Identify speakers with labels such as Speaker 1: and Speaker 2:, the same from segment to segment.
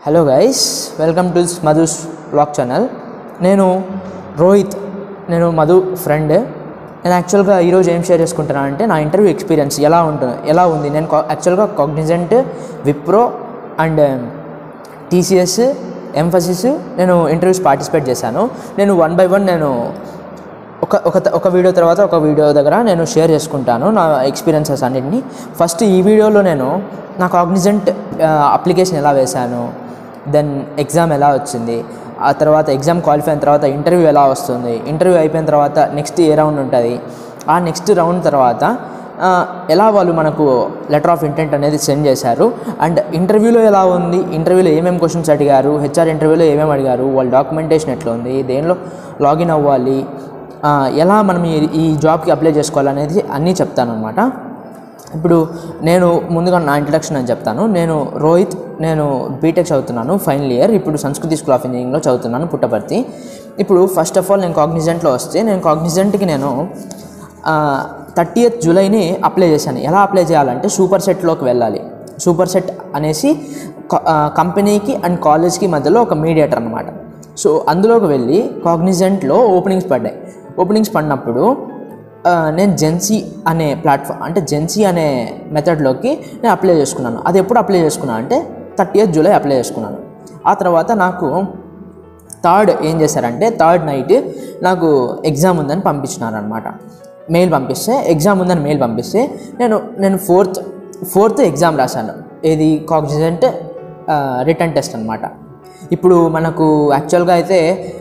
Speaker 1: hello guys welcome to Madhu's blog channel నేను రోహిత్ నేను Madhu friend నేను యాక్చువల్గా ఈరోజు ఏం షేర్ చేసుకుంటున్నాను అంటే నా ఇంటర్వ్యూ ఎక్స్పీరియన్స్ ఎలా ఉంటుంది ఎలా ఉంది నేను యాక్చువల్గా Cognizant Wipro and TCS Mphasis నేను ఇంటర్వ్యూస్ పార్టిసిపేట్ చేశాను నేను వన్ బై వన్ నేను ఒక ఒక ఒక వీడియో తర్వాత ఒక వీడియో దగ్గర నేను షేర్ చేసుకుంటాను నా ఎక్స్పీరియన్సెస్ అన్నింటినీ ఫస్ట్ ఈ వీడియోలో నేను నా కాగ్నిజెంట్ అప్లికేషన్ ఎలా వేశాను దెన్ ఎగ్జామ్ ఎలా వచ్చింది ఆ తర్వాత ఎగ్జామ్ క్వాలిఫై అయిన తర్వాత ఇంటర్వ్యూ ఎలా వస్తుంది ఇంటర్వ్యూ అయిపోయిన తర్వాత నెక్స్ట్ ఏ రౌండ్ ఉంటుంది ఆ నెక్స్ట్ రౌండ్ తర్వాత ఆ, ఎలా వాళ్ళు మనకు లెటర్ ఆఫ్ ఇంటెంట్ అనేది సెండ్ చేశారు అండ్ ఇంటర్వ్యూలో ఎలా ఉంది ఇంటర్వ్యూలో ఏమేమి క్వశ్చన్స్ అడిగారు హెచ్ఆర్ ఇంటర్వ్యూలో ఏమేమి అడిగారు వాళ్ళ డాక్యుమెంటేషన్ ఎట్లా ఉంది దేనిలో లాగిన్ అవ్వాలి ఆ, ఎలా మనం ఈ ఈ జాబ్కి అప్లై చేసుకోవాలనేది అన్నీ చెప్తాను అనమాట ఇప్పుడు నేను ముందుగా నా ఇంట్రడక్షన్ అని చెప్తాను నేను రోహిత్ నేను బీటెక్ చదువుతున్నాను ఫైనల్ ఇయర్ ఇప్పుడు సంస్కృతి స్కూల్ ఆఫ్ ఇంజనీరింగ్లో చదువుతున్నాను పుట్టపర్తి ఇప్పుడు ఫస్ట్ ఆఫ్ ఆల్ నేను కాగ్నిజెంట్లో వస్తే నేను కాగ్నిజెంట్కి నేను థర్టీయత్ జూలైని అప్లై చేశాను ఎలా అప్లై చేయాలంటే సూపర్ సెట్లోకి వెళ్ళాలి సూపర్ సెట్ అనేసి క- ఆ, కంపెనీకి అండ్ కాలేజ్కి మధ్యలో ఒక మీడియేటర్ అనమాట సో అందులోకి వెళ్ళి కాగ్నిజెంట్లో ఓపెనింగ్స్ పడ్డాయి ఓపెనింగ్స్ పడినప్పుడు ఆ, నేను జెన్సీ అనే ప్లాట్ఫామ్ అంటే జెన్సీ అనే మెథడ్లోకి నేను అప్లై చేసుకున్నాను అది ఎప్పుడు అప్లై చేసుకున్నాను అంటే థర్టీ జూలై అప్లై చేసుకున్నాను ఆ తర్వాత నాకు థర్డ్ ఏం చేశారంటే థర్డ్ నైట్ నాకు ఎగ్జామ్ ఉందని పంపించినారనమాట మెయిల్ పంపిస్తే ఎగ్జామ్ ఉందని మెయిల్ పంపిస్తే నేను నేను ఫోర్త్ ఫోర్త్ ఎగ్జామ్ రాశాను ఏది కాగ్నిజెంట్ రిటర్న్ టెస్ట్ అనమాట ఇప్పుడు మనకు యాక్చువల్గా అయితే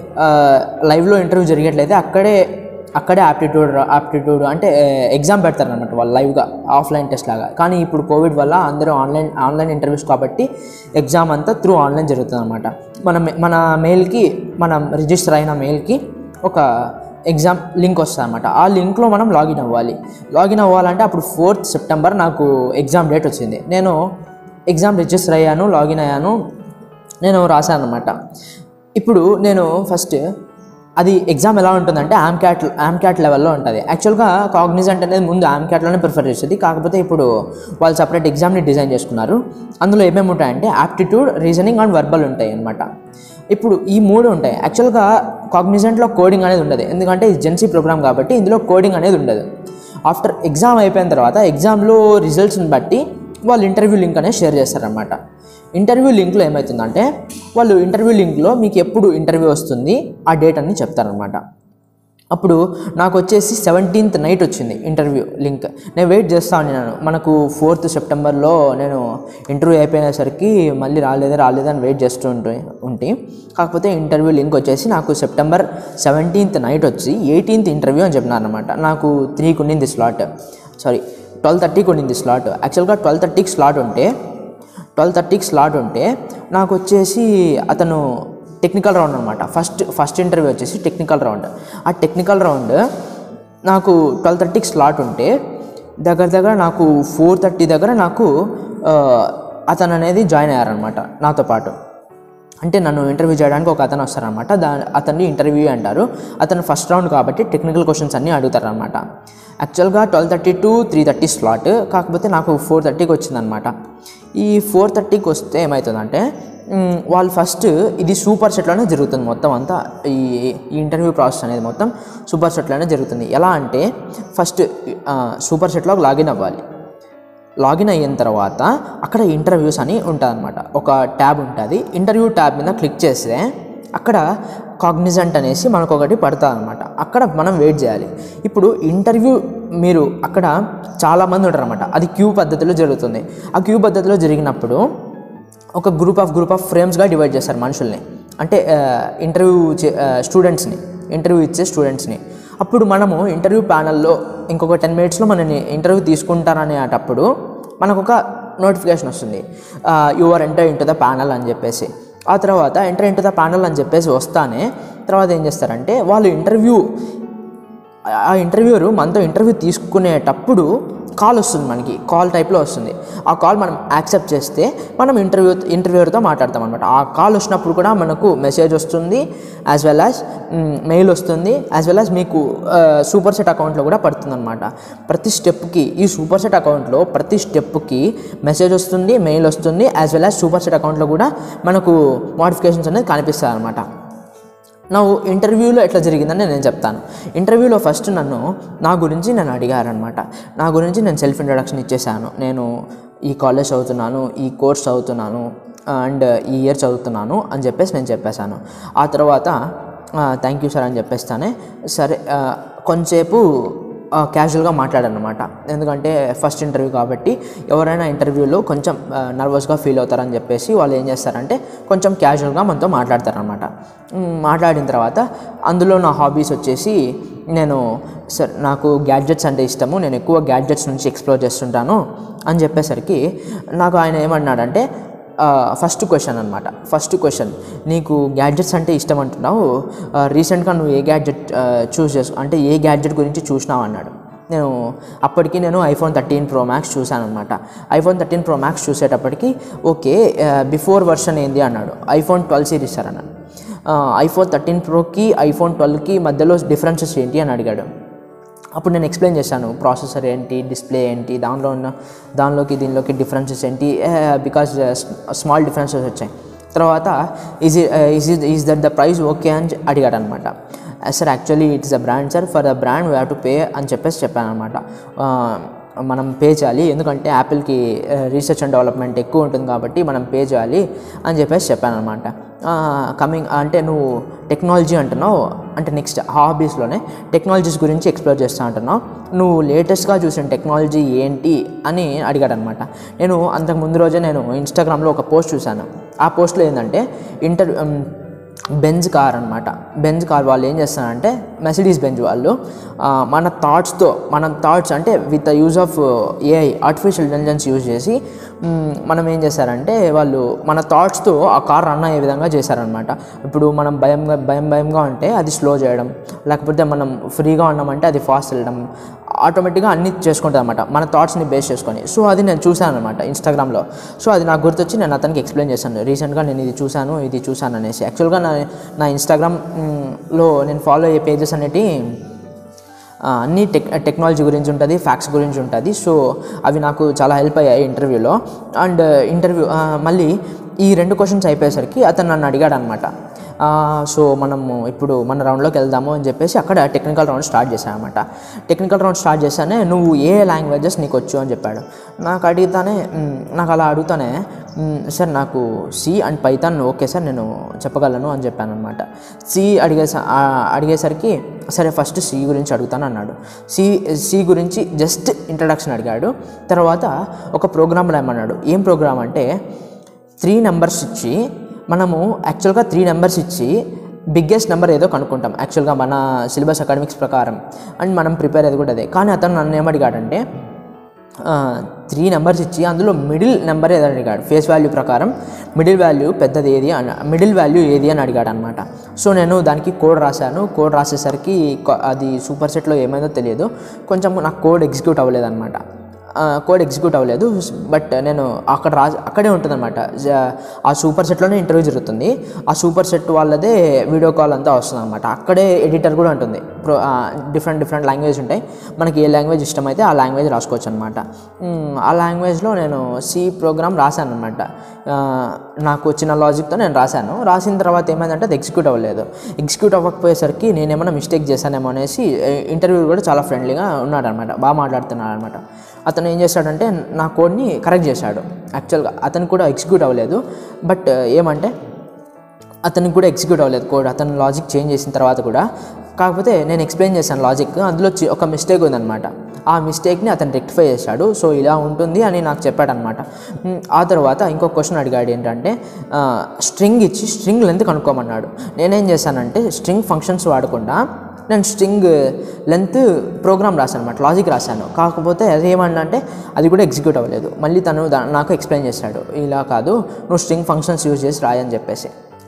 Speaker 1: లైవ్లో ఇంటర్వ్యూ జరిగేట్లయితే అక్కడే అక్కడే ఆప్టిట్యూడ్ ఆప్టిట్యూడ్ అంటే ఎగ్జామ్ పెడతారనమాట వాళ్ళు లైవ్గా ఆఫ్లైన్ టెస్ట్ లాగా కానీ ఇప్పుడు కోవిడ్ వల్ల అందరూ ఆన్లైన్ ఆన్లైన్ ఇంటర్వ్యూస్ కాబట్టి ఎగ్జామ్ అంతా త్రూ ఆన్లైన్ జరుగుతుంది అనమాట మన మన మెయిల్కి మనం రిజిస్టర్ అయిన మెయిల్కి ఒక ఎగ్జామ్ లింక్ వస్తుంది అనమాట ఆ లింక్లో మనం లాగిన్ అవ్వాలి లాగిన్ అవ్వాలంటే అప్పుడు ఫోర్త్ సెప్టెంబర్ నాకు ఎగ్జామ్ డేట్ వచ్చింది నేను ఎగ్జామ్ రిజిస్టర్ అయ్యాను లాగిన్ అయ్యాను నేను రాశాను అనమాట ఇప్పుడు నేను ఫస్ట్ అది ఎగ్జామ్ ఎలా ఉంటుందంటే ఆమ్ క్యాట్ ఆమ్ క్యాట్ లెవెల్లో ఉంటుంది యాక్చువల్గా కాగ్నిజెంట్ అనేది ముందు ఆమ్ క్యాట్లోనే ప్రిఫర్ చేసేది కాకపోతే ఇప్పుడు వాళ్ళు సపరేట్ ఎగ్జామ్ని డిజైన్ చేసుకున్నారు అందులో ఏమేమి ఉంటాయంటే యాప్టిట్యూడ్ రీజనింగ్ అండ్ వర్బల్ ఉంటాయి అన్నమాట ఇప్పుడు ఈ మూడు ఉంటాయి యాక్చువల్గా కాగ్నిజెంట్లో కోడింగ్ అనేది ఉండదు ఎందుకంటే ఇది జెన్సీ ప్రోగ్రామ్ కాబట్టి ఇందులో కోడింగ్ అనేది ఉండదు ఆఫ్టర్ ఎగ్జామ్ అయిపోయిన తర్వాత ఎగ్జామ్లో రిజల్ట్స్ని బట్టి వాళ్ళు ఇంటర్వ్యూ లింక్ అనేది షేర్ చేస్తారనమాట ఇంటర్వ్యూ లింక్లో ఏమవుతుందంటే వాళ్ళు ఇంటర్వ్యూ లింక్లో మీకు ఎప్పుడు ఇంటర్వ్యూ వస్తుంది ఆ డేట్ అని చెప్తారనమాట అప్పుడు నాకు వచ్చేసి సెవెంటీన్త్ నైట్ వచ్చింది ఇంటర్వ్యూ లింక్ నేను వెయిట్ చేస్తా ఉన్నాను మనకు ఫోర్త్ సెప్టెంబర్లో నేను ఇంటర్వ్యూ అయిపోయేసరికి మళ్ళీ రాలేదా రాలేదా అని వెయిట్ చేస్తూ ఉంటే ఉంటే కాకపోతే ఇంటర్వ్యూ లింక్ వచ్చేసి నాకు సెప్టెంబర్ సెవెంటీన్త్ నైట్ వచ్చి ఎయిటీన్త్ ఇంటర్వ్యూ అని చెప్పినారనమాట నాకు త్రీకి ఉండింది స్లాట్ సారీ ట్వెల్వ్ థర్టీకి ఉండింది స్లాట్ యాక్చువల్గా ట్వెల్వ్ థర్టీకి స్లాట్ ఉంటే ట్వెల్వ్ థర్టీకి స్లాట్ ఉంటే నాకు వచ్చేసి అతను టెక్నికల్ రౌండ్ అనమాట ఫస్ట్ ఫస్ట్ ఇంటర్వ్యూ వచ్చేసి టెక్నికల్ రౌండ్ ఆ టెక్నికల్ రౌండ్ నాకు ట్వెల్వ్ థర్టీకి స్లాట్ ఉంటే దగ్గర దగ్గర నాకు ఫోర్ థర్టీ దగ్గర నాకు ఆ, అతను అనేది జాయిన్ అయ్యారనమాట నాతో పాటు అంటే నన్ను ఇంటర్వ్యూ చేయడానికి ఒక అతను వస్తారనమాట దా అతన్ని ఇంటర్వ్యూ అంటారు అతను ఫస్ట్ రౌండ్ కాబట్టి టెక్నికల్ క్వశ్చన్స్ అన్నీ అడుగుతారనమాట యాక్చువల్గా twelve thirty to three thirty slot కాకపోతే నాకు ఫోర్ థర్టీకి వచ్చిందనమాట ఈ ఫోర్ థర్టీకి వస్తే ఏమవుతుందంటే మ్, వాళ్ళు ఫస్ట్ ఇది సూపర్ సెట్లోనే జరుగుతుంది మొత్తం అంతా ఈ ఈ ఇంటర్వ్యూ ప్రాసెస్ అనేది మొత్తం సూపర్ సెట్లోనే జరుగుతుంది ఎలా అంటే ఫస్ట్ సూపర్ సెట్లోకి లాగిన్ అవ్వాలి లాగిన్ అయిన తర్వాత అక్కడ ఇంటర్వ్యూస్ అని ఉంటుందన్నమాట ఒక ట్యాబ్ ఉంటుంది ఇంటర్వ్యూ ట్యాబ్ మీద క్లిక్ చేస్తే అక్కడ కాగ్నిజెంట్ అనేసి మనకు ఒకటి పడుతుంది అనమాట అక్కడ మనం వెయిట్ చేయాలి ఇప్పుడు ఇంటర్వ్యూ మీరు అక్కడ చాలామంది ఉంటారు అనమాట అది క్యూ పద్ధతిలో జరుగుతుంది ఆ క్యూ పద్ధతిలో జరిగినప్పుడు ఒక గ్రూప్ ఆఫ్ గ్రూప్ ఆఫ్ ఫ్రేమ్స్గా డివైడ్ చేస్తారు మనుషుల్ని అంటే ఇంటర్వ్యూ స్టూడెంట్స్ని ఇంటర్వ్యూ ఇచ్చే స్టూడెంట్స్ని అప్పుడు మనము ఇంటర్వ్యూ ప్యానల్లో ఇంకొక టెన్ మినిట్స్లో మనని ఇంటర్వ్యూ తీసుకుంటారనేటప్పుడు మనకు ఒక నోటిఫికేషన్ వస్తుంది your enter into the panel అని చెప్పేసి ఆ తర్వాత ఎంటర్ ఇంటు ద ప్యానల్ అని చెప్పేసి వస్తానే తర్వాత ఏం చేస్తారంటే వాళ్ళు ఇంటర్వ్యూ ఆ ఇంటర్వ్యూరు మనతో ఇంటర్వ్యూ తీసుకునేటప్పుడు కాల్ వస్తుంది మనకి కాల్ టైప్లో వస్తుంది ఆ కాల్ మనం యాక్సెప్ట్ చేస్తే మనం ఇంటర్వ్యూ ఇంటర్వ్యూర్తో మాట్లాడతాం అనమాట ఆ కాల్ వచ్చినప్పుడు కూడా మనకు మెసేజ్ వస్తుంది యాజ్ వెల్ యాజ్ మెయిల్ వస్తుంది యాజ్ వెల్ యాజ్ మీకు సూపర్ సెట్ అకౌంట్లో కూడా పడుతుంది అనమాట ప్రతి స్టెప్కి ఈ సూపర్ సెట్ అకౌంట్లో ప్రతి స్టెప్కి మెసేజ్ వస్తుంది మెయిల్ వస్తుంది as well as super set అకౌంట్లో కూడా మనకు మోడిఫికేషన్స్ అనేది కనిపిస్తాయి అనమాట నా ఇంటర్వ్యూలో ఎట్లా జరిగిందని నేను చెప్తాను ఇంటర్వ్యూలో ఫస్ట్ నన్ను నా గురించి నన్ను అడిగారనమాట నా గురించి నేను సెల్ఫ్ ఇంట్రడక్షన్ ఇచ్చేసాను నేను ఈ కాలేజ్ చదువుతున్నాను ఈ కోర్స్ చదువుతున్నాను అండ్ ఈ ఇయర్ చదువుతున్నాను అని చెప్పేసి నేను చెప్పేశాను ఆ తర్వాత థ్యాంక్ యూ సార్ అని చెప్పేస్తానే సరే ఆ, కొంచెంసేపు క్యాజువల్గా మాట్లాడానమాట ఎందుకంటే ఫస్ట్ ఇంటర్వ్యూ కాబట్టి ఎవరైనా ఇంటర్వ్యూలో కొంచెం నర్వస్గా ఫీల్ అవుతారని చెప్పేసి వాళ్ళు ఏం చేస్తారంటే కొంచెం క్యాజువల్గా మనతో మాట్లాడతారనమాట మ్, మాట్లాడిన తర్వాత అందులో నా హాబీస్ వచ్చేసి నేను సార్ నాకు గ్యాడ్జెట్స్ అంటే ఇష్టము నేను ఎక్కువ గ్యాడ్జెట్స్ నుంచి ఎక్స్ప్లోర్ చేస్తుంటాను అని చెప్పేసరికి నాకు ఆయన ఏమన్నాడంటే ఫస్ట్ క్వశ్చన్ అనమాట ఫస్ట్ క్వశ్చన్ నీకు గ్యాడ్జెట్స్ అంటే ఇష్టం అంటున్నావు రీసెంట్గా నువ్వు ఏ గ్యాడ్జెట్ చూస్ చేసుకో అంటే ఏ గ్యాడ్జెట్ గురించి చూసినావు అన్నాడు నేను అప్పటికి నేను ఐఫోన్ థర్టీన్ ప్రో మ్యాక్స్ చూశాను అనమాట ఐఫోన్ థర్టీన్ ప్రో మ్యాక్స్ చూసేటప్పటికి ఓకే బిఫోర్ వర్షన్ ఏంది అన్నాడు ఐఫోన్ ట్వెల్వ్ సిరీస్ సార్ అన్నాడు ఐఫోన్ థర్టీన్ ప్రోకి ఐఫోన్ ట్వెల్వ్కి మధ్యలో డిఫరెన్సెస్ ఏంటి అని అడిగాడు అప్పుడు నేను ఎక్స్ప్లెయిన్ చేశాను ప్రాసెసర్ ఏంటి డిస్ప్లే ఏంటి దానిలో ఉన్న దానిలోకి దీనిలోకి డిఫరెన్సెస్ ఏంటి బికాస్ స్మాల్ డిఫరెన్సెస్ వచ్చాయి తర్వాత is is is that the price okay అని అడిగాడు అనమాట sir actually it's a brand sir for the brand we have to pay అని చెప్పేసి చెప్పాను అనమాట మనం పే చేయాలి ఎందుకంటే యాపిల్కి రీసెర్చ్ అండ్ డెవలప్మెంట్ ఎక్కువ ఉంటుంది కాబట్టి మనం పే చేయాలి అని చెప్పేసి చెప్పాను అనమాట కమింగ్ అంటే నువ్వు టెక్నాలజీ అంటున్నావు అంటే నెక్స్ట్ హాబీస్లోనే టెక్నాలజీస్ గురించి ఎక్స్ప్లోర్ చేస్తా అంటున్నావు నువ్వు లేటెస్ట్గా చూసిన టెక్నాలజీ ఏంటి అని అడిగాడు అనమాట నేను అంతకు ముందు రోజే నేను ఇన్స్టాగ్రామ్లో ఒక పోస్ట్ చూశాను ఆ పోస్ట్లో ఏంటంటే ఇంటర్ బెంజ్ కార్ అనమాట బెంజ్ కార్ వాళ్ళు ఏం చేస్తారంటే మెసిడీస్ బెంజ్ వాళ్ళు ఆ, మన థాట్స్తో మన థాట్స్ అంటే with the use of AI artificial intelligence use చేసి మ్, మనం ఏం చేశారంటే వాళ్ళు మన థాట్స్తో ఆ కార్ రన్ అయ్యే విధంగా చేశారనమాట ఇప్పుడు మనం భయంగా భయం భయంగా ఉంటే అది స్లో చేయడం లేకపోతే మనం ఫ్రీగా ఉన్నామంటే అది ఫాస్ట్ వెళ్ళడం ఆటోమేటిక్గా అన్ని చేసుకుంటుంది అనమాట మన థాట్స్ని బేస్ చేసుకొని సో అది నేను చూశాను అనమాట ఇన్స్టాగ్రామ్లో సో అది నాకు గుర్తొచ్చి నేను అతనికి ఎక్స్ప్లెయిన్ చేశాను రీసెంట్గా నేను ఇది చూశాను ఇది చూశాను అనేసి యాక్చువల్గా నా నా ఇన్స్టాగ్రామ్లో నేను ఫాలో అయ్యే పేజెస్ అనేటి ఆ, అన్ని టెక్ టెక్నాలజీ గురించి ఉంటుంది ఫ్యాక్ట్స్ గురించి ఉంటుంది సో అవి నాకు చాలా హెల్ప్ అయ్యాయి ఇంటర్వ్యూలో అండ్ ఇంటర్వ్యూ మళ్ళీ ఈ రెండు క్వశ్చన్స్ అయిపోయేసరికి అతను నన్ను అడిగాడు అనమాట సో మనము ఇప్పుడు మన రౌండ్లోకి వెళ్దాము అని చెప్పేసి అక్కడ టెక్నికల్ రౌండ్ స్టార్ట్ చేశాను అనమాట టెక్నికల్ రౌండ్ స్టార్ట్ చేశానే నువ్వు ఏ లాంగ్వేజెస్ నీకు వచ్చు అని చెప్పాడు నాకు అడిగితానే మ్, నాకు అలా అడుగుతానే మ్, సార్ నాకు C and Python okay sir నేను చెప్పగలను అని చెప్పాను అనమాట సి అడిగే అడిగేసరికి సరే ఫస్ట్ సి గురించి అడుగుతాను అన్నాడు సి సి గురించి జస్ట్ ఇంట్రడక్షన్ అడిగాడు తర్వాత ఒక ప్రోగ్రామ్ రాయమన్నాడు ఏం ప్రోగ్రామ్ అంటే త్రీ నెంబర్స్ ఇచ్చి మనము యాక్చువల్గా త్రీ నెంబర్స్ ఇచ్చి బిగ్గెస్ట్ నెంబర్ ఏదో కనుక్కుంటాం యాక్చువల్గా మన సిలబస్ అకాడమిక్స్ ప్రకారం అండ్ మనం ప్రిపేర్ అయ్యేది కూడా అదే కానీ అతను నన్ను ఏమడిగాడంటే త్రీ నెంబర్స్ ఇచ్చి అందులో మిడిల్ నెంబర్ ఏదో అడిగాడు ఫేస్ వాల్యూ ప్రకారం మిడిల్ వాల్యూ పెద్దది ఏది అని మిడిల్ వాల్యూ ఏది అని అడిగాడు అనమాట సో నేను దానికి కోడ్ రాశాను కోడ్ రాసేసరికి కొ- అది సూపర్ సెట్లో ఏమైందో తెలియదు కొంచెం నాకు కోడ్ ఎగ్జిక్యూట్ అవ్వలేదు అనమాట కోడ్ ఎగ్జిక్యూట్ అవ్వలేదు బట్ నేను అక్కడ రా అక్కడే ఉంటుందన్నమాట జ- ఆ సూపర్ సెట్లోనే ఇంటర్వ్యూ జరుగుతుంది ఆ సూపర్ సెట్ వాళ్ళదే వీడియో కాల్ అంతా వస్తుంది అనమాట అక్కడే ఎడిటర్ కూడా ఉంటుంది ప్రో డిఫరెంట్ డిఫరెంట్ లాంగ్వేజ్ ఉంటాయి మనకి ఏ లాంగ్వేజ్ ఇష్టమైతే ఆ లాంగ్వేజ్ రాసుకోవచ్చు అనమాట ఆ లాంగ్వేజ్లో నేను సి ప్రోగ్రామ్ రాశాను అనమాట నాకు వచ్చిన లాజిక్తో నేను రాశాను రాసిన తర్వాత ఏమైందంటే అది ఎగ్జిక్యూట్ అవ్వలేదు ఎగ్జిక్యూట్ అవ్వకపోయేసరికి నేను ఏమైనా మిస్టేక్ చేశానేమో అనేసి ఇంటర్వ్యూ కూడా చాలా ఫ్రెండ్లీగా ఉన్నాడు అనమాట బాగా మాట్లాడుతున్నాడు అనమాట అతను ఏం చేశాడంటే నా కోడ్ని కరెక్ట్ చేశాడు యాక్చువల్గా అతను కూడా ఎగ్జిక్యూట్ అవ్వలేదు బట్ ఏమంటే అతనికి కూడా ఎగ్జిక్యూట్ అవ్వలేదు కోడ్ అతను లాజిక్ చేంజ్ చేసిన తర్వాత కూడా కాకపోతే నేను ఎక్స్ప్లెయిన్ చేశాను లాజిక్ అందులో చి- ఒక మిస్టేక్ ఉందన్నమాట ఆ మిస్టేక్ని అతను రెక్టిఫై చేశాడు సో ఇలా ఉంటుంది అని నాకు చెప్పాడనమాట మ్, ఆ తర్వాత ఇంకో క్వశ్చన్ అడిగాడు ఏంటంటే స్ట్రింగ్ ఇచ్చి స్ట్రింగ్ లెంత్ కనుక్కోమన్నాడు నేనేం చేశానంటే స్ట్రింగ్ ఫంక్షన్స్ వాడకుండా నేను స్ట్రింగ్ లెంత్ ప్రోగ్రామ్ రాశాను అనమాట లాజిక్ రాశాను కాకపోతే అది ఏమన్నా అది కూడా ఎగ్జిక్యూట్ అవ్వలేదు మళ్ళీ తను దా- నాకు ఎక్స్ప్లెయిన్ చేశాడు ఇలా కాదు నువ్వు స్ట్రింగ్ ఫంక్షన్స్ యూజ్ చేసి రాయని చెప్పేసి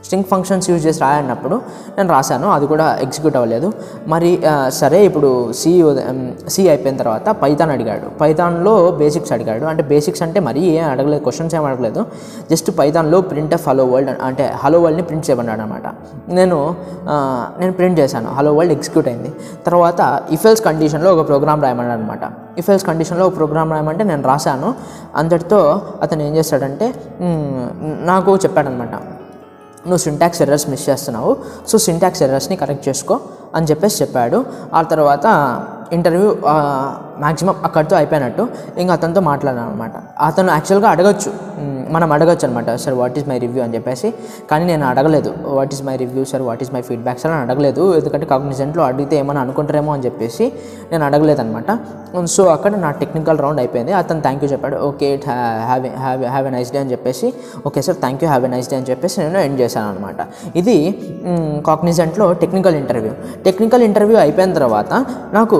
Speaker 1: స్ట్రింగ్ ఫంక్షన్స్ యూజ్ చేసి రాయన్నప్పుడు నేను రాశాను అది కూడా ఎగ్జిక్యూట్ అవ్వలేదు మరి ఆ, సరే ఇప్పుడు సి సి అయిపోయిన తర్వాత పైథాన్ అడిగాడు పైథాన్లో బేసిక్స్ అడిగాడు అంటే బేసిక్స్ అంటే మరీ ఏం అడగలేదు క్వశ్చన్స్ ఏం అడగలేదు జస్ట్ పైథాన్లో ప్రింట్ ఆఫ్ హలో వరల్డ్ అంటే హలో వరల్డ్ని ప్రింట్ చేయమన్నాడు అనమాట నేను ఆ, నేను ప్రింట్ చేశాను హలో వరల్డ్ ఎగ్జిక్యూట్ అయింది తర్వాత ఇఫెల్స్ కండిషన్లో ఒక ప్రోగ్రామ్ రాయమన్నాడు అనమాట ఇఫెల్స్ కండిషన్లో ఒక ప్రోగ్రామ్ రాయమంటే నేను రాశాను అంతటితో అతను ఏం చేస్తాడంటే మ్, నాకు చెప్పాడనమాట నువ్వు సింటాక్స్ ఎర్రర్స్ మిస్ చేస్తున్నావు సో సింటాక్స్ ఎర్రర్స్ని కరెక్ట్ చేసుకో అని చెప్పేసి చెప్పాడు ఆ తర్వాత ఇంటర్వ్యూ మ్యాక్సిమం అక్కడితో అయిపోయినట్టు ఇంకా అతనితో మాట్లాడాను అనమాట అతను యాక్చువల్గా అడగచ్చు మ్, మనం అడగచ్చు అనమాట sir what is my review అని చెప్పేసి కానీ నేను అడగలేదు what is my review sir what is my feedback sir అని అడగలేదు ఎందుకంటే కాగ్నిజెంట్లో అడిగితే ఏమైనా అనుకుంటారేమో అని చెప్పేసి నేను అడగలేదు అనమాట సో అక్కడ నా టెక్నికల్ రౌండ్ అయిపోయింది అతను థ్యాంక్ యూ చెప్పాడు okay have have have a nice day అని చెప్పేసి okay sir thank you have a nice day అని చెప్పేసి నేను ఎండ్ చేశాను అనమాట ఇది కాగ్నిజెంట్లో టెక్నికల్ ఇంటర్వ్యూ టెక్నికల్ ఇంటర్వ్యూ అయిపోయిన తర్వాత నాకు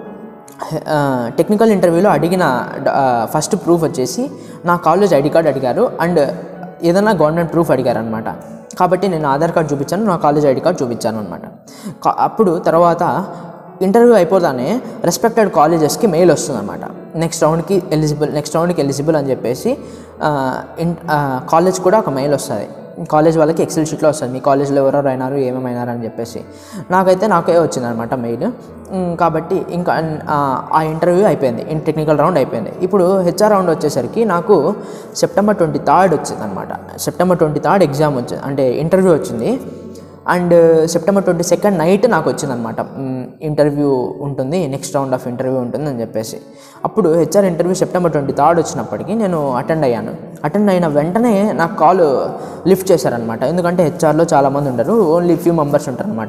Speaker 1: టెక్నికల్ ఇంటర్వ్యూలో అడిగిన ఫస్ట్ ప్రూఫ్ వచ్చేసి నా కాలేజ్ ఐడి కార్డ్ అడిగారు అండ్ ఏదైనా గవర్నమెంట్ ప్రూఫ్ అడిగారు అనమాట కాబట్టి నేను ఆధార్ కార్డ్ చూపించాను నా కాలేజ్ ఐడి కార్డ్ చూపించాను అనమాట అప్పుడు తర్వాత ఇంటర్వ్యూ అయిపోతానే రెస్పెక్టెడ్ కాలేజెస్కి మెయిల్ వస్తుంది అనమాట నెక్స్ట్ రౌండ్కి ఎలిజిబుల్ నెక్స్ట్ రౌండ్కి ఎలిజిబుల్ అని చెప్పేసి ఆ, ఇన్ ఆ, కాలేజ్ కూడా ఒక మెయిల్ వస్తుంది కాలేజ్ వాళ్ళకి ఎక్సెల్ షీట్లో వస్తుంది మీ కాలేజ్లో ఎవరెవరు అయినారు ఏమేమి అయినారు అని చెప్పేసి నాకైతే నాకే వచ్చిందనమాట మెయిల్ ఉమ్, కాబట్టి ఇంకా ఆ, ఆ ఇంటర్వ్యూ అయిపోయింది ఇన్ టెక్నికల్ రౌండ్ అయిపోయింది ఇప్పుడు హెచ్ఆర్ రౌండ్ వచ్చేసరికి నాకు సెప్టెంబర్ ట్వంటీ థర్డ్ వచ్చింది అనమాట సెప్టెంబర్ ట్వంటీ థర్డ్ ఎగ్జామ్ వచ్చింది అంటే ఇంటర్వ్యూ వచ్చింది and September twenty second night నాకు వచ్చిందనమాట ఇంటర్వ్యూ ఉంటుంది నెక్స్ట్ రౌండ్ ఆఫ్ ఇంటర్వ్యూ ఉంటుంది అని చెప్పేసి అప్పుడు HR interview September twenty third వచ్చినప్పటికీ నేను అటెండ్ అయ్యాను అటెండ్ అయిన వెంటనే నాకు కాల్ లిఫ్ట్ చేశారనమాట ఎందుకంటే హెచ్ఆర్లో చాలామంది ఉండరు ఓన్లీ ఫ్యూ మెంబర్స్ ఉంటారనమాట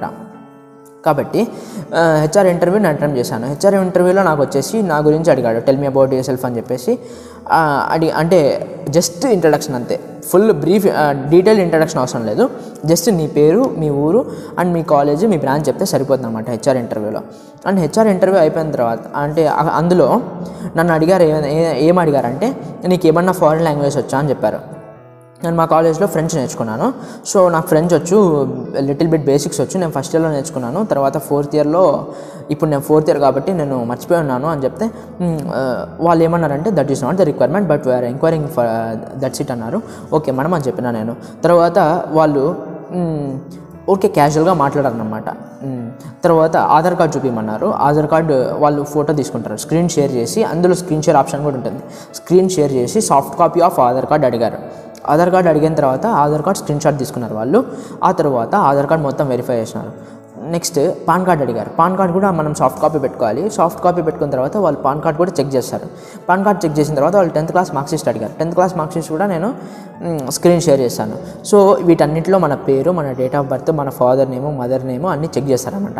Speaker 1: కాబట్టి హెచ్ఆర్ ఇంటర్వ్యూ నేను అటెండ్ చేశాను హెచ్ఆర్ ఇంటర్వ్యూలో నాకు వచ్చేసి నా గురించి అడిగాడు tell me about yourself అని చెప్పేసి ఆ, అడి అంటే జస్ట్ ఇంట్రడక్షన్ అంతే ఫుల్ బ్రీఫ్ డీటెయిల్ ఇంట్రడక్షన్ అవసరం లేదు జస్ట్ నీ పేరు మీ ఊరు అండ్ మీ కాలేజ్ మీ బ్రాంచ్ చెప్తే సరిపోతుంది అనమాట హెచ్ఆర్ ఇంటర్వ్యూలో అండ్ హెచ్ఆర్ ఇంటర్వ్యూ అయిపోయిన తర్వాత అంటే ఆ- అందులో నన్ను అడిగారు ఏ- ఏ- ఏం అడిగారంటే నీకు ఏమన్నా ఫారిన్ లాంగ్వేజ్ వచ్చా అని చెప్పారు నేను మా కాలేజ్లో ఫ్రెంచ్ నేర్చుకున్నాను సో నాకు ఫ్రెంచ్ వచ్చు లిటిల్ బిట్ బేసిక్స్ వచ్చు నేను ఫస్ట్ ఇయర్లో నేర్చుకున్నాను తర్వాత ఫోర్త్ ఇయర్లో ఇప్పుడు నేను ఫోర్త్ ఇయర్ కాబట్టి నేను మర్చిపోయి ఉన్నాను అని చెప్తే "మ్, ఆ, వాళ్ళు ఏమన్నారంటే that is not the requirement but we're enquiring for that's it అన్నారు ఓకే మేడం అని చెప్పిన నేను తర్వాత వాళ్ళు "మ్, ఓకే క్యాజువల్గా మాట్లాడారనమాట తర్వాత ఆధార్ కార్డ్ చూపించమన్నారు ఆధార్ కార్డు వాళ్ళు ఫోటో తీసుకుంటారు స్క్రీన్ షేర్ చేసి అందులో స్క్రీన్ షేర్ ఆప్షన్ కూడా ఉంటుంది స్క్రీన్ షేర్ చేసి soft copy of Aadhaar card అడిగారు ఆధార్ కార్డ్ అడిగిన తర్వాత ఆధార్ కార్డ్ స్క్రీన్ షాట్ తీసుకున్నారు వాళ్ళు ఆ తర్వాత ఆధార్ కార్డ్ మొత్తం వెరిఫై చేసినారు నెక్స్ట్ పాన్ కార్డ్ అడిగారు పాన్ కార్డ్ కూడా మనం సాఫ్ట్ కాపీ పెట్టుకోవాలి సాఫ్ట్ కాపీ పెట్టుకున్న తర్వాత వాళ్ళు పాన్ కార్డ్ కూడా చెక్ చేస్తారు పాన్ కార్డ్ చెక్ చేసిన తర్వాత వాళ్ళు టెన్త్ క్లాస్ మార్క్స్ లిస్ట్ అడిగారు టెన్త్ క్లాస్ మార్క్స్ లిస్ట్ కూడా నేను మ్, స్క్రీన్ షేర్ చేశాను సో వీటన్నిటిలో మన పేరు మన డేట్ ఆఫ్ బర్త్ మన ఫాదర్ నేమో మదర్ నేమో అన్నీ చెక్ చేస్తారనమాట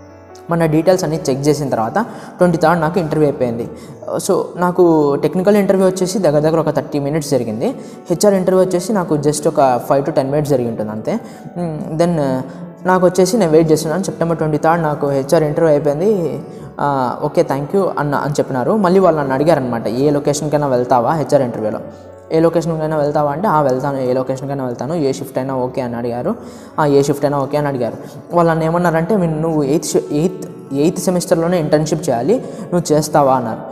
Speaker 1: మన డీటెయిల్స్ అన్ని చెక్ చేసిన తర్వాత ట్వంటీ థర్డ్ నాకు ఇంటర్వ్యూ అయిపోయింది సో నాకు టెక్నికల్ ఇంటర్వ్యూ వచ్చేసి దగ్గర దగ్గర ఒక థర్టీ మినిట్స్ జరిగింది హెచ్ఆర్ ఇంటర్వ్యూ వచ్చేసి నాకు జస్ట్ ఒక ఫైవ్ టు టెన్ మినిట్స్ జరిగి ఉంటుంది అంతే దెన్ నాకు వచ్చేసి నేను వెయిట్ చేస్తున్నాను సెప్టెంబర్ ట్వంటీ థర్డ్ నాకు హెచ్ఆర్ ఇంటర్వ్యూ అయిపోయింది ఆ, ఓకే థ్యాంక్ యూ అన్న అని చెప్పినారు మళ్ళీ వాళ్ళు నన్ను అడిగారనమాట ఏ లొకేషన్కైనా వెళ్తావా హెచ్ఆర్ ఇంటర్వ్యూలో ఏ లొకేషన్కైనా వెళ్తావా అంటే ఆ వెళ్తాను ఏ లొకేషన్కైనా వెళ్తాను ఏ షిఫ్ట్ అయినా ఓకే అని అడిగారు ఆ ఏ షిఫ్ట్ అయినా ఓకే అని అడిగారు వాళ్ళు నన్ను ఏమన్నారంటే "మీరు నువ్వు ఎయిత్ ఎయిత్ ఎయిత్ సెమిస్టర్లోనే ఇంటర్న్షిప్ చేయాలి నువ్వు చేస్తావా అన్నారు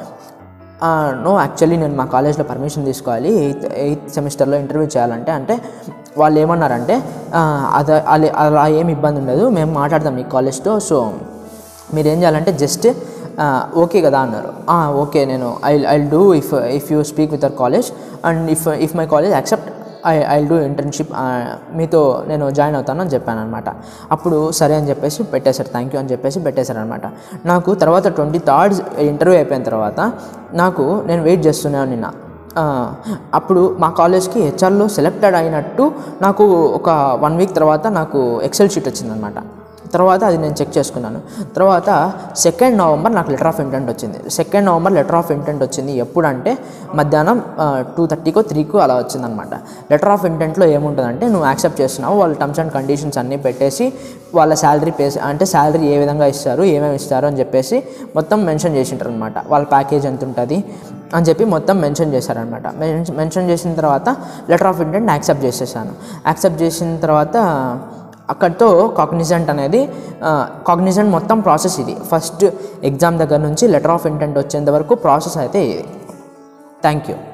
Speaker 1: నో యాక్చువల్లీ నేను మా కాలేజ్లో పర్మిషన్ తీసుకోవాలి ఎయిత్ ఎయిత్ సెమిస్టర్లో ఇంటర్వ్యూ చేయాలంటే అంటే వాళ్ళు ఏమన్నారంటే "ఆ, అద అలా- అలా ఏం ఇబ్బంది ఉండదు మేము మాట్లాడదాం మీ కాలేజ్తో సో మీరు ఏం చేయాలంటే జస్ట్ ఓకే కదా అన్నారు "ఆ, ఓకే నేను I I do if if you speak with our college and if if my college accept I I do internship మీతో నేను జాయిన్ అవుతాను అని చెప్పాను అనమాట అప్పుడు సరే అని చెప్పేసి పెట్టేశారు థ్యాంక్ యూ అని చెప్పేసి పెట్టేశారు అనమాట నాకు తర్వాత ట్వంటీ థర్డ్ ఇంటర్వ్యూ అయిపోయిన తర్వాత నాకు నేను వెయిట్ చేస్తున్నాను నిన్న ఆ, అప్పుడు మా కాలేజ్కి హెచ్ఆర్లో సెలెక్టెడ్ అయినట్టు నాకు ఒక వన్ వీక్ తర్వాత నాకు ఎక్సెల్ షీట్ వచ్చిందనమాట తర్వాత అది నేను చెక్ చేసుకున్నాను తర్వాత సెకండ్ నవంబర్ నాకు లెటర్ ఆఫ్ ఇంటెంట్ వచ్చింది second November letter of intent వచ్చింది ఎప్పుడంటే మధ్యాహ్నం టూ థర్టీకో త్రీకో అలా వచ్చిందనమాట లెటర్ ఆఫ్ ఇంటెంట్లో ఏముంటుందంటే నువ్వు యాక్సెప్ట్ చేస్తున్నావు వాళ్ళ టర్మ్స్ అండ్ కండిషన్స్ అన్నీ పెట్టేసి వాళ్ళ శాలరీ పే అంటే శాలరీ ఏ విధంగా ఇస్తారు ఏమేమి ఇస్తారు అని చెప్పేసి మొత్తం మెన్షన్ చేసింటారు అనమాట వాళ్ళ ప్యాకేజ్ ఎంత ఉంటుంది అని చెప్పి మొత్తం మెన్షన్ చేశారనమాట మెన్షన్ చేసిన తర్వాత లెటర్ ఆఫ్ ఇంటెంట్ యాక్సెప్ట్ చేసేసాను యాక్సెప్ట్ చేసిన తర్వాత అక్కడితో కాగ్నిజెంట్ అనేది కాగ్నిజెంట్ మొత్తం ప్రాసెస్ ఇది ఫస్ట్ ఎగ్జామ్ దగ్గర నుంచి లెటర్ ఆఫ్ ఇంటెంట్ వచ్చేంత వరకు ప్రాసెస్ అయితే ఇది థ్యాంక్ యూ